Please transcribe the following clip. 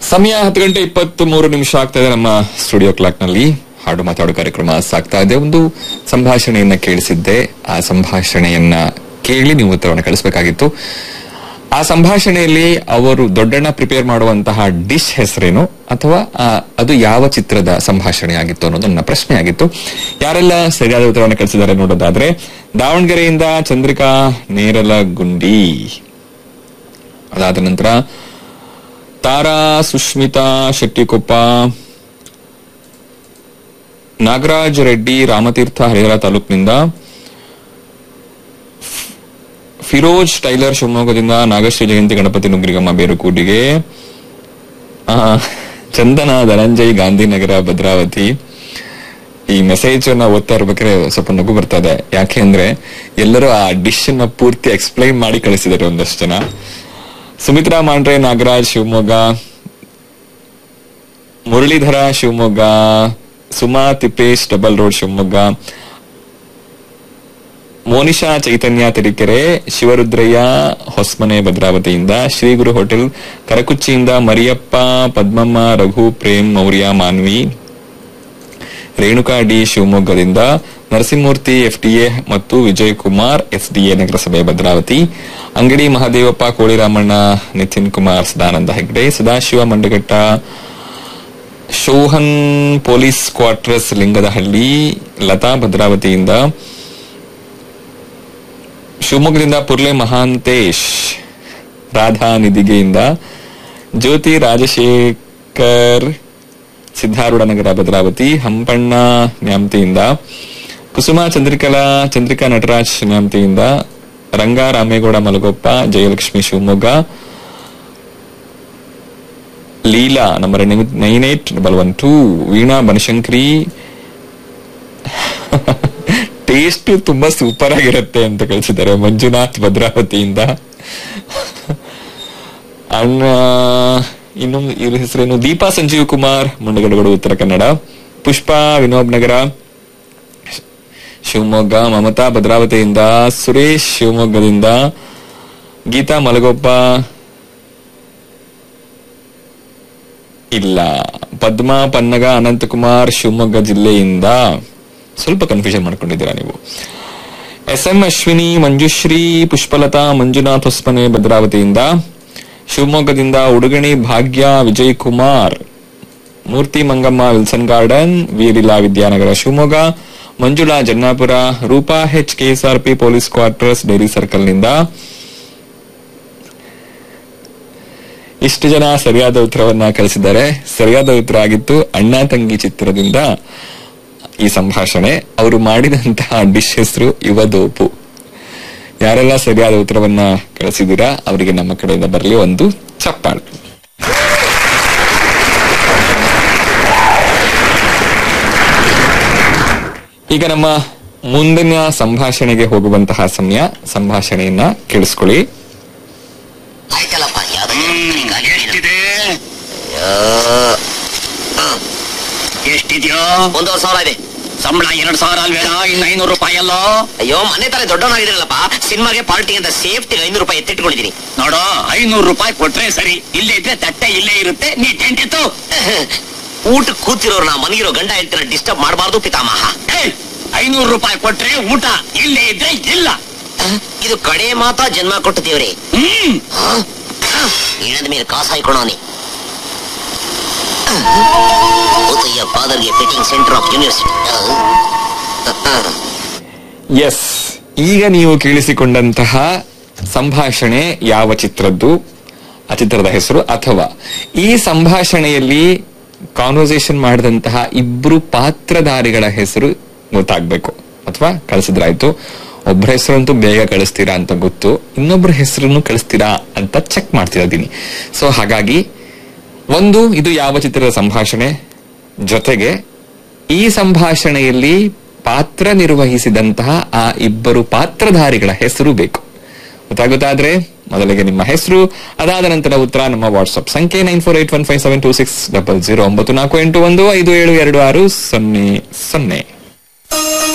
ಸಮಯ ಹತ್ತು ಗಂಟೆ ಇಪ್ಪತ್ತ್ ಮೂರು ನಿಮಿಷ ಆಗ್ತಾ ಇದೆ ನಮ್ಮ ಸ್ಟುಡಿಯೋ ಕ್ಲಾಕ್ ನಲ್ಲಿ ಹಾಡು ಮಾತಾಡು ಕಾರ್ಯಕ್ರಮ ಸಾಗ್ತಾ ಇದೆ ಒಂದು ಸಂಭಾಷಣೆಯನ್ನ ಕೇಳಿಸಿದ್ದೆ ಆ ಸಂಭಾಷಣೆಯನ್ನ ಕೇಳಿ ನೀವು ಉತ್ತರವನ್ನು ಕಳಿಸಬೇಕಾಗಿತ್ತು ಆ ಸಂಭಾಷಣೆಯಲ್ಲಿ ಅವರು ದೊಡ್ಡಣ್ಣ ಪ್ರಿಪೇರ್ ಮಾಡುವಂತಹ ಡಿಶ್ ಹೆಸರೇನು ಅಥವಾ ಆ, ಅದು ಯಾವ ಚಿತ್ರದ ಸಂಭಾಷಣೆ ಆಗಿತ್ತು ಅನ್ನೋದು ನನ್ನ ಪ್ರಶ್ನೆ ಆಗಿತ್ತು ಯಾರೆಲ್ಲ ಸರಿಯಾದ ಉತ್ತರವನ್ನು ಕಳಿಸಿದ್ದಾರೆ ನೋಡೋದಾದ್ರೆ ದಾವಣಗೆರೆಯಿಂದ ಚಂದ್ರಿಕಾ ನೇರಲಗುಂಡಿ ಅದಾದ ನಂತರ ತಾರಾ ಸುಷ್ಮಿತಾ ಶೆಟ್ಟಿಕೊಪ್ಪ ನಾಗರಾಜ್ ರೆಡ್ಡಿ ರಾಮತೀರ್ಥ ಹರಿಹರ ತಾಲೂಕಿನಿಂದ ಫಿರೋಜ್ ಟೈಲರ್ ಶಿವಮೊಗ್ಗದಿಂದ ನಾಗಶ್ರೀ ಜಯಂತಿ ಗಣಪತಿ ನುಗ್ರಿಗಮ್ಮ ಬೇರುಕೂಡಿಗೆ ಆ, ಚಂದನ ಧನಂಜಯ್ ಗಾಂಧಿನಗರ ಭದ್ರಾವತಿ ಈ ಮೆಸೇಜ್ ಅನ್ನ ಓದ್ತಾ ಇರ್ಬೇಕಾದ್ರೆ ಸ್ವಲ್ಪ ನಗು ಬರ್ತಾ ಇದೆ ಯಾಕೆ ಅಂದ್ರೆ ಎಲ್ಲರೂ ಆ ಡಿಶ್ ಅನ್ನ ಪೂರ್ತಿ ಎಕ್ಸ್ಪ್ಲೈನ್ ಮಾಡಿ ಕಳಿಸಿದ್ದಾರೆ ಒಂದಷ್ಟು ಜನ ಸುಮಿತ್ರಾ ಮಾಂಡ್ರೆ ನಾಗರಾಜ್ ಶಿವಮೊಗ್ಗ ಮುರಳೀಧರ ಶಿವಮೊಗ್ಗ ಸುಮಾ ತಿಪ್ಪೇಶ್ ಡಬಲ್ ರೋಡ್ ಶಿವಮೊಗ್ಗ ಮೋನಿಶಾ ಚೈತನ್ಯ ತರೀಕೆರೆ ಶಿವರುದ್ರಯ್ಯ ಹೊಸ್ಮನೆ ಭದ್ರಾವತಿಯಿಂದ ಶ್ರೀಗುರು ಹೋಟೆಲ್ ಕರಕುಚ್ಚಿಯಿಂದ ಮರಿಯಪ್ಪ ಪದ್ಮಮ್ಮ ರಘು ಪ್ರೇಮ್ ಮೌರ್ಯ ಮಾನ್ವಿ ರೇಣುಕಾ ಡಿ ಶಿವಮೊಗ್ಗದಿಂದ ನರಸಿಂಹಮೂರ್ತಿ ಎಫ್ಡಿಎ ಮತ್ತು ವಿಜಯ್ ಕುಮಾರ್ ಎಸ್ಡಿಎ ನಗರಸಭೆ ಭದ್ರಾವತಿ ಅಂಗಡಿ ಮಹಾದೇವಪ್ಪ ಕೋಳಿರಾಮಣ್ಣ ನಿತಿನ್ ಕುಮಾರ್ ಸದಾನಂದ ಹೆಗ್ಡೆ ಸದಾಶಿವ ಮಂಡಗಟ್ಟ ಶೋಹನ್ ಪೊಲೀಸ್ ಕ್ವಾರ್ಟರ್ಸ್ ಲಿಂಗದಹಳ್ಳಿ ಲತಾ ಭದ್ರಾವತಿಯಿಂದ ಶಿವಮೊಗ್ಗದಿಂದ ಪುರ್ಲೆ ಮಹಾಂತೇಶ್ ರಾಧಾ ನಿಧಿಗೆಯಿಂದ ಜ್ಯೋತಿ ರಾಜಶೇಖರ್ ಸಿದ್ಧಾರೂಢ ನಗರ ಭದ್ರಾವತಿ ಹಂಪಣ್ಣ ನ್ಯಾಮತಿಯಿಂದ ಕುಸುಮ ಚಂದ್ರಿಕಲಾ ಚಂದ್ರಿಕಾ ನಟರಾಜ್ ನ್ಯಾಮತಿಯಿಂದ Ranga Ramegowda Malagoppa Jayalakshmi Shivamogga Leela number nine eight double one two Veena Banashankari taste ತುಂಬಾ ಸೂಪರ್ ಆಗಿರುತ್ತೆ ಅಂತ ಕಳಿಸಿದ್ದಾರೆ ಮಂಜುನಾಥ್ ಭದ್ರಾವತಿಯಿಂದ ಅಣ್ಣ ಇನ್ನು ಇವ್ರ ಹೆಸರೇನು ದೀಪಾ ಸಂಜೀವ್ ಕುಮಾರ್ ಮುಂಡಗಡಗಡು ಉತ್ತರ ಕನ್ನಡ ಪುಷ್ಪಾ ವಿನೋಬ್ ನಗರ ಶಿವಮೊಗ್ಗ ಮಮತಾ ಭದ್ರಾವತಿಯಿಂದ ಸುರೇಶ್ ಶಿವಮೊಗ್ಗದಿಂದ ಗೀತಾ ಮಲಗೊಪ್ಪ ಇಲ್ಲ ಪದ್ಮಾ ಪನ್ನಗ ಅನಂತಕುಮಾರ್ ಶಿವಮೊಗ್ಗ ಜಿಲ್ಲೆಯಿಂದ ಸ್ವಲ್ಪ ಕನ್ಫ್ಯೂಷನ್ ಮಾಡ್ಕೊಂಡಿದ್ದೀರಾ ನೀವು ಎಸ್ ಎಂ ಅಶ್ವಿನಿ ಮಂಜುಶ್ರೀ ಪುಷ್ಪಲತಾ ಮಂಜುನಾಥ್ ಹೊಸ್ಮನೆ ಭದ್ರಾವತಿಯಿಂದ ಶಿವಮೊಗ್ಗದಿಂದ ಉಡುಗಣಿ ಭಾಗ್ಯ ವಿಜಯ್ ಕುಮಾರ್ ಮೂರ್ತಿ ಮಂಗಮ್ಮ ವಿಲ್ಸನ್ ಗಾರ್ಡನ್ ವೀರಿಲಾ Vidyanagara Shivamogga Manjula Jannapura Roopa H KSRP police quarters dairy ಸರ್ಕಲ್ನಿಂದ ಇಷ್ಟು ಜನ ಸರಿಯಾದ ಉತ್ತರವನ್ನ ಕಳಿಸಿದ್ದಾರೆ ಸರಿಯಾದ ಉತ್ತರ ಆಗಿತ್ತು ಅಣ್ಣ ತಂಗಿ ಚಿತ್ರದಿಂದ ಈ ಸಂಭಾಷಣೆ ಅವರು ಮಾಡಿದಂತಹ ಡಿಶ್ ಹೆಸರು ಯುವದೋಪು ಯಾರೆಲ್ಲ ಸರಿಯಾದ ಉತ್ತರವನ್ನ ಕಳಿಸಿದ್ದೀರಾ ಅವರಿಗೆ ನಮ್ಮ ಕಡೆಯಿಂದ ಬರಲಿ ಒಂದು ಚಪ್ಪಾಳೆ ಈಗ ನಮ್ಮ ಮುಂದಿನ ಸಂಭಾಷಣೆಗೆ ಹೋಗುವಂತಹ ಸಮಯ ಸಂಭಾಷಣೆಯನ್ನ ಕೇಳಿಸ್ಕೊಳ್ಳಿ ಆಯ್ತಲ್ಲಪ್ಪ ಯಾವ್ದು ಎಷ್ಟಿದೆ ಎಷ್ಟಿದ್ಯೋ ಒಂದೂವರೆ ಸಾವಿರ ಇದೆ ಸಂಬಳ ಎರಡ್ ಸಾವಿರ ಅಲ್ವೇನಾ ಇನ್ನು ಐನೂರು ರೂಪಾಯಿ ಅಲ್ಲೋ ಅಯ್ಯೋ ಮನೆ ತರ ದೊಡ್ಡವನಾಗಿದ್ದೀರಲ್ಲಪ್ಪ ಸಿನಿಮಾಗೆ ಪಾರ್ಟಿ ಅಂತ ಸೇಫ್ಟಿ ಐನೂರು ರೂಪಾಯಿ ಎತ್ತಿಟ್ಕೊಂಡಿದ್ದೀನಿ ನೋಡು ಐನೂರು ರೂಪಾಯಿ ಕೊಟ್ರೆ ಸರಿ ಇಲ್ಲೇ ಇದ್ರೆ ತಟ್ಟೆ ಇಲ್ಲೇ ಇರುತ್ತೆ ನೀ ಟೆಂಟಿತ್ತು ಊಟ ಕೂತಿರೋರ್ನ ಮನಗಿರೋ ಗಂಡ ಹೇಳ್ತಿರ ಡಿಸ್ಟರ್ಬ್ ಮಾಡಬಾರ್ದು ಪಿತಾಮಹ ಐನೂರು ರೂಪಾಯಿ ಕೊಟ್ರೆ ಊಟ ಇಲ್ಲೇ ಇದ್ರೆ ಇಲ್ಲ ಇದು ಕಡೆ ಮಾತಾ ಜನ್ಮ ಕೊಟ್ಟು ದೇವ್ರೆ ಹ್ಮ್ ಇಳದ ಮೇಲೆ ಕಾಸು ಹಾಯ್ಕೊಳವನಿ ಓತಯ್ಯ ಫಾದರ್ಗೆ fitting centre of university yes ಈಗ ನೀವು ಕೇಳಿಸಿಕೊಂಡಂತಹ ಸಂಭಾಷಣೆ ಯಾವ ಚಿತ್ರದ್ದು ಆ ಚಿತ್ರದ ಹೆಸರು ಅಥವಾ ಈ ಸಂಭಾಷಣೆಯಲ್ಲಿ ಕಾನ್ವರ್ಸೇಷನ್ ಮಾಡಿದಂತಹ ಇಬ್ರು ಪಾತ್ರಧಾರಿಗಳ ಹೆಸರು ಗೊತ್ತಾಗ್ಬೇಕು ಅಥವಾ ಕಳಿಸಿದ್ರಾಯ್ತು ಒಬ್ಬರ ಹೆಸರಂತೂ ಬೇಗ ಕಳಿಸ್ತೀರಾ ಅಂತ ಗೊತ್ತು ಇನ್ನೊಬ್ಬರ ಹೆಸರನ್ನು ಕಳಿಸ್ತೀರಾ ಅಂತ ಚೆಕ್ ಮಾಡ್ತಾ ಇದ್ದೀನಿ ಸೊ ಹಾಗಾಗಿ ಒಂದು ಇದು ಯಾವ ಚಿತ್ರದ ಸಂಭಾಷಣೆ ಜೊತೆಗೆ ಈ ಸಂಭಾಷಣೆಯಲ್ಲಿ ಪಾತ್ರ ನಿರ್ವಹಿಸಿದಂತಹ ಆ ಇಬ್ಬರು ಪಾತ್ರಧಾರಿಗಳ ಹೆಸರು ಬೇಕು ಗೊತ್ತಾಗುತ್ತಾದ್ರೆ ಮೊದಲಿಗೆ ನಿಮ್ಮ ಹೆಸರು ಅದಾದ ನಂತರ ಉತ್ತರ ನಮ್ಮ ವಾಟ್ಸ್ಆಪ್ ಸಂಖ್ಯೆ nine four eight one five seven two six double zero ಒಂಬತ್ತು ನಾಲ್ಕು ಎಂಟು ಒಂದು ಐದು ಏಳು ಎರಡು ಆರು ಸೊನ್ನೆ ಸೊನ್ನೆ